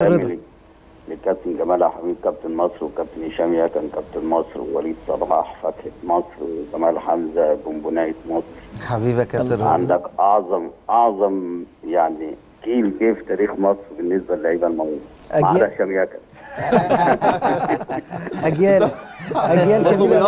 رضا. كامل للكابتن جمال عبد الحميد كابتن مصر وكابتن هشام ياكن كابتن مصر ووليد صلاح فتحة مصر وجمال حمزة بونبوناية مصر حبيبي يا كابتن رضا عندك اعظم اعظم يعني جيل جه في تاريخ مصر بالنسبه للعيبه الموجوده ما أجيال. عدا هشام ياكن اجيال اجيال برضه كبيره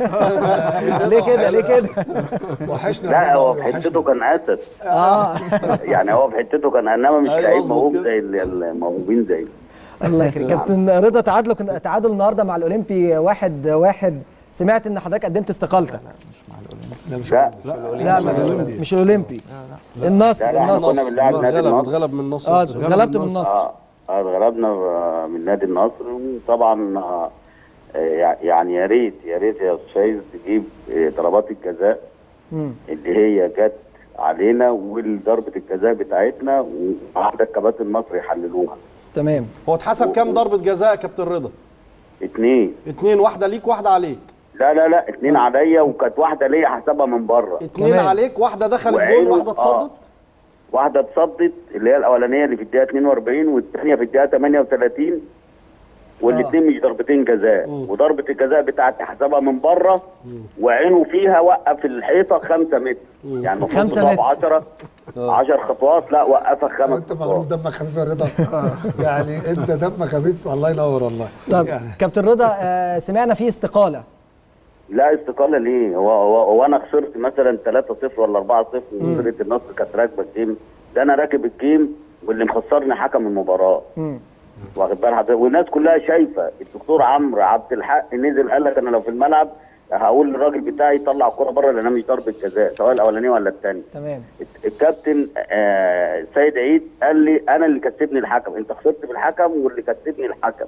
بيقطع ليه كده ليه كده وحشنا لا هو في وحشنا. حتته كان اسد اه يعني هو في حتته كان انما مش أيوة لعيب مظبوط موهوب كده. زي ال- الموهوبين زي الله يخليك كابتن رضا تعادلوا كنا تعادل النهارده مع الاولمبي واحد واحد سمعت ان حضرتك قدمت استقالتك لا مش لا لا مش, مش الاولمبي النصر لا، لا، احنا النصر كنا بنلعب نادي اتغلب النصر اتغلب من النصر اه غلبت من النصر اه آه، اتغلبنا آه، من نادي النصر وطبعا آه، آه، يعني يا ريت يا ريت يا استاذ فايز تجيب آه، ضربات الجزاء مم. اللي هي جت علينا وضربه الجزاء بتاعتنا وعندك كباتن مصر يحللوها تمام هو اتحسب كام ضربه جزاء يا كابتن رضا اتنين اتنين واحده ليك واحده عليك لا لا لا اتنين عليا وكانت واحده ليا حسبها من بره اتنين تمام. عليك واحده دخلت جول وعينه- واحده اتصدت واحده اتصدت اللي هي الاولانيه اللي في الدقيقه 42 والثانيه في الدقيقه 38 والاثنين مش ضربتين جزاء وضربه الجزاء بتاعتي حسبها من بره وعينه فيها وقف الحيطه 5 متر يعني المفروض خمسة تقف متر. 10 10 خطوات لا وقفها خمس انت مغلوب خطوات دمك خفيف يا رضا يعني انت دمك خفيف الله ينور والله طب يعني كابتن رضا آه سمعنا فيه استقاله لا استقاله ليه هو هو, هو انا خسرت مثلا 3-0 ولا 4-0 وفرقه النصر كانت راكبه الجيم ده انا راكب الجيم واللي مخسرني حكم المباراه مم. واخد بال حضرتك والناس كلها شايفه الدكتور عمرو عبد الحق نزل قال لك انا لو في الملعب هقول للراجل بتاعي يطلع الكوره بره لان مش ضربه جزاء سواء الاولانيه ولا الثانيه تمام الكابتن آه سيد عيد قال لي انا اللي كسبني الحكم انت خسرت بالحكم واللي كسبني الحكم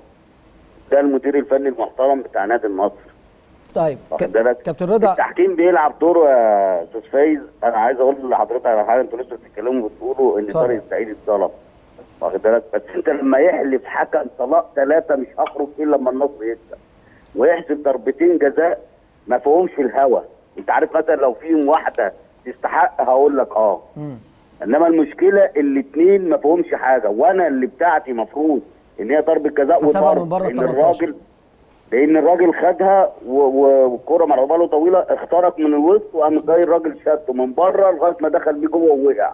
ده المدير الفني المحترم بتاع نادي النصر طيب واخد ك- بالك كابتن رضا التحكيم بيلعب دور يا استاذ فايز انا عايز اقول لحضرتك على حاجه انتوا لسه بتتكلموا وبتقولوا ان اتفضل. طارق السعيد اتظلم واخد بالك بس انت لما يحلف حكم طلاق ثلاثه مش هخرج الا لما النصر يكسب ويحسب ضربتين جزاء ما فيهمش الهوا انت عارف مثلا لو فيهم واحده تستحق هقول لك اه مم. انما المشكله الاثنين ما فيهمش حاجه وانا اللي بتاعتي مفروض ان هي ضربه جزاء حسبها وطرد من بره لان 18. الراجل لان الراجل خدها و- و- والكره مرعوبه له طويله اخترق من الوسط وقام جاي الراجل شده من بره لغايه ما دخل بيه جوه ووقع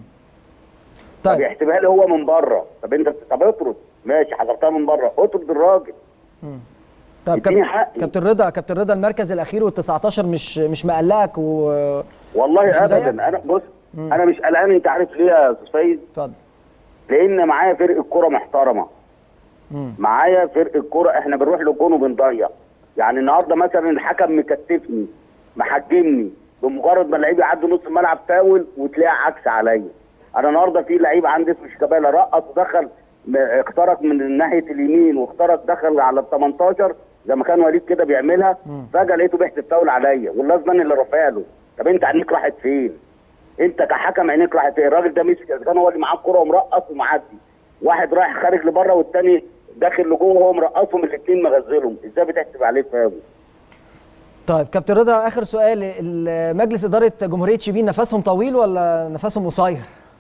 طب طيب يحسبها لي هو من بره طب انت طب اطرد ماشي حضرتها من بره اطرد الراجل طب اديني كاب- حقي. كابتن رضا كابتن رضا المركز الاخير وال 19 مش مش مقلقك و والله مش زيك؟ ابدا انا بص انا مش قلقان انت عارف ليه يا استاذ فايز اتفضل لان معايا فرقه كوره محترمه مم. معايا فرقه كوره احنا بنروح للجون وبنضيع يعني النهارده مثلا الحكم مكتفني محجمني بمجرد ما اللعيب يعدي نص الملعب فاول وتلاقي عكس عليا انا النهارده في لعيب عندي اسمه شيكابالا رقص ودخل م- اخترق من ناحيه اليمين واخترق دخل على ال 18 زي ما كان وليد كده بيعملها فجاه لقيته بيحسب فاول عليا واللازمان اللي رافع له طب انت عينيك راحت فين؟ انت كحكم عينيك راحت فين؟ الراجل ده مسك اذا كان هو اللي معاه الكوره ومرقص ومعدي واحد رايح خارج لبره والتاني داخل لجوه وهو مرقصهم الاثنين مغزلهم ازاي بتحسب عليه فاول؟ طيب كابتن رضا اخر سؤال ال- مجلس اداره جمهوريه شبين نفسهم طويل ولا نفسهم قصير؟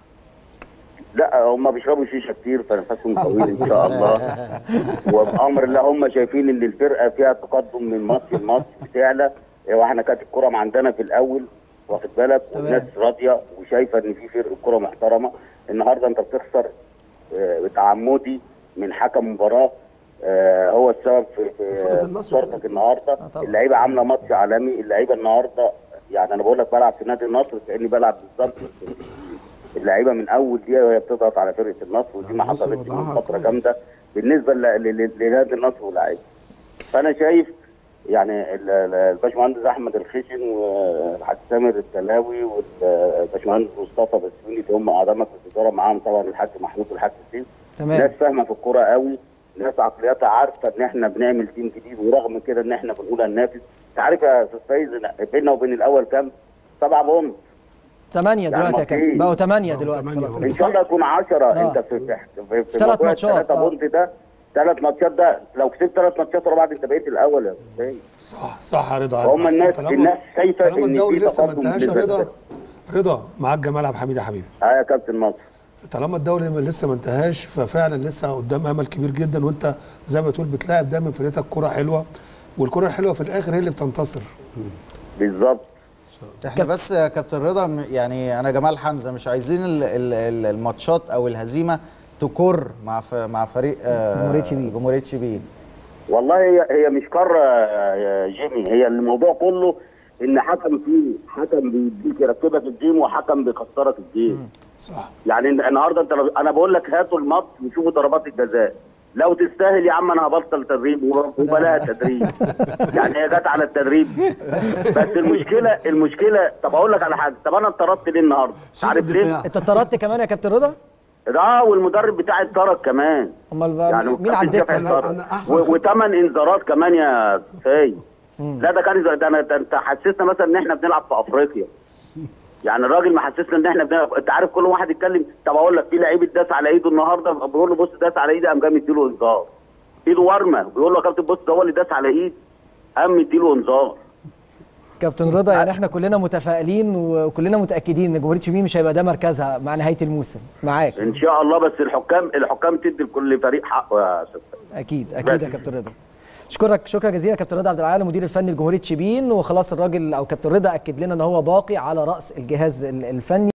لا هم بيشربوا شيشه كتير فنفسهم طويل ان شاء الله وبامر الله هم شايفين ان الفرقه فيها تقدم من ماتش لماتش بتعلى واحنا كانت الكره ما عندنا في الاول واخد بالك والناس راضيه وشايفه ان في فرقه كره محترمه النهارده انت بتخسر آه، تعمدي من حكم مباراه آه، هو السبب في فرقة في النصر خسارتك النهارده طبعا. اللعيبه عامله ماتش عالمي اللعيبه النهارده يعني انا بقول لك بلعب في نادي النصر كاني بلعب بالظبط اللعيبه من اول دقيقه وهي بتضغط على فرقه النصر ودي ما النصر حصلتش من وضعها فتره كويس. جامده بالنسبه ل- ل- ل- لنادي النصر ولاعيبه فانا شايف يعني ال- ال- الباشمهندس احمد الخشن والحاج سامر التلاوي والباشمهندس مصطفى بسيوني اللي هم اعضاء مجلس الاداره معاهم طبعا الحاج محمود والحاج حسين تمام. ناس فاهمه في الكوره قوي ناس عقلياتها عارفه ان احنا بنعمل تيم جديد ورغم كده ان احنا بنقول هننافس انت عارف يا استاذ فايز إن بيننا وبين الاول كام؟ سبعة بونت 8 دلوقتي يا يعني كابتن مفيش. بقوا 8 بقوا دلوقتي تمانية خلاص هم. ان شاء الله يكون 10 آه. انت في في في, في ثلاث موضوع ماتشات، الثلاثة آه. بونت ده ثلاث ماتشات ده لو كسبت ثلاث ماتشات ورا بعض انت بقيت الاول يا استاذ فايز صح صح يا رضا هم الناس طالما- الناس شايفه طالما ان الدوري في لسه ما تقدم انتهاش يا بالنسبة رضا رضا معاك جمال عبد الحميد يا حبيبي اه يا كابتن مصر طالما الدوري لسه ما انتهاش ففعلا لسه قدام امل كبير جدا وانت زي ما تقول بتلاعب دايما فرقتك كره حلوه والكره الحلوه في الاخر هي اللي بتنتصر بالظبط احنا بس يا كابتن رضا م- يعني انا جمال حمزه مش عايزين ال- ال- ال- الماتشات او الهزيمه تكر مع ف- مع فريق آه، جمهورية شبين. جمهوريه شبين والله هي هي مش قاره يا جيمي هي الموضوع كله ان حكم فيه حكم بيديك يركبك الجيم وحكم بيكسرك الجيم صح يعني الن- النهارده انت لو انا بقول لك هاتوا الماتش وشوفوا ضربات الجزاء لو تستاهل يا عم انا هبطل تدريب وب- وبلاها تدريب يعني هي جت على التدريب بس المشكله المشكله طب اقول لك على حاجه طب انا اتطردت ليه النهارده؟ عارف ليه؟ انت طردت كمان يا كابتن رضا اه والمدرب بتاعي اتطرد كمان امال بقى يعني مين على الدكه أنا أحسن و- وثمان انذارات كمان يا سيد لا ده كان ده انا ده انت حسسنا مثلا ان احنا بنلعب في افريقيا يعني الراجل ما حسسنا ان احنا بنلعب انت عارف كل واحد يتكلم طب اقول لك في لعيب اتداس على ايده النهارده بيقول له بص داس على ايدي قام جاي مديله انذار ايده ورمه بيقول له يا كابتن بص ده هو اللي داس على ايدي قام مديله انذار كابتن رضا يعني احنا كلنا متفائلين وكلنا متاكدين ان جمهوريه شبين مش هيبقى ده مركزها مع نهايه الموسم معاك ان شاء الله بس الحكام الحكام تدي لكل فريق حقه يا استاذ اكيد اكيد يا كابتن رضا اشكرك شكرا جزيلا كابتن رضا عبد العال المدير الفني لجمهوريه شبين وخلاص الراجل او كابتن رضا اكد لنا ان هو باقي على راس الجهاز ال- الفني